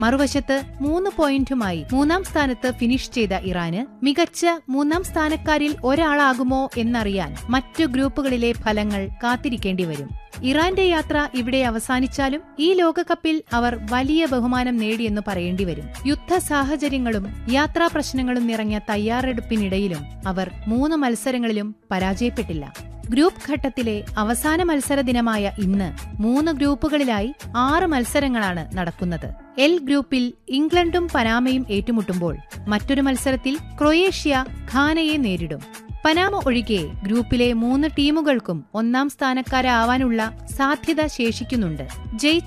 മറുവശത്ത് മൂന്ന് പോയിന്റുമായി മൂന്നാം സ്ഥാനത്ത് ഫിനിഷ് ചെയ്ത ഇറാന് മികച്ച മൂന്നാം സ്ഥാനക്കാരിൽ ഒരാളാകുമോ എന്നറിയാൻ മറ്റു ഗ്രൂപ്പുകളിലെ ഫലങ്ങൾ കാത്തിരിക്കേണ്ടി വരും ഇറാന്റെ യാത്ര ഇവിടെ അവസാനിച്ചാലും ഈ ലോകകപ്പിൽ അവർ വലിയ ബഹുമാനം നേടിയെന്ന് പറയേണ്ടി വരും യുദ്ധ സാഹചര്യങ്ങളും യാത്രാ പ്രശ്നങ്ങളും നിറഞ്ഞ തയ്യാറെടുപ്പിനിടയിലും അവർ മൂന്ന് മത്സരങ്ങളിലും പരാജയപ്പെട്ടില്ല ഗ്രൂപ്പ് ഘട്ടത്തിലെ അവസാന മത്സര ദിനമായ ഇന്ന് മൂന്ന് ഗ്രൂപ്പുകളിലായി ആറ് മത്സരങ്ങളാണ് നടക്കുന്നത് എൽ ഗ്രൂപ്പിൽ ഇംഗ്ലണ്ടും പനാമയും ഏറ്റുമുട്ടുമ്പോൾ മറ്റൊരു മത്സരത്തിൽ ക്രൊയേഷ്യ ഘാനയെ നേരിടും പനാമ ഒഴികെ ഗ്രൂപ്പിലെ മൂന്ന് ടീമുകൾക്കും ഒന്നാം സ്ഥാനക്കാരാവാനുള്ള സാധ്യത ശേഷിക്കുന്നുണ്ട് ജയിച്ച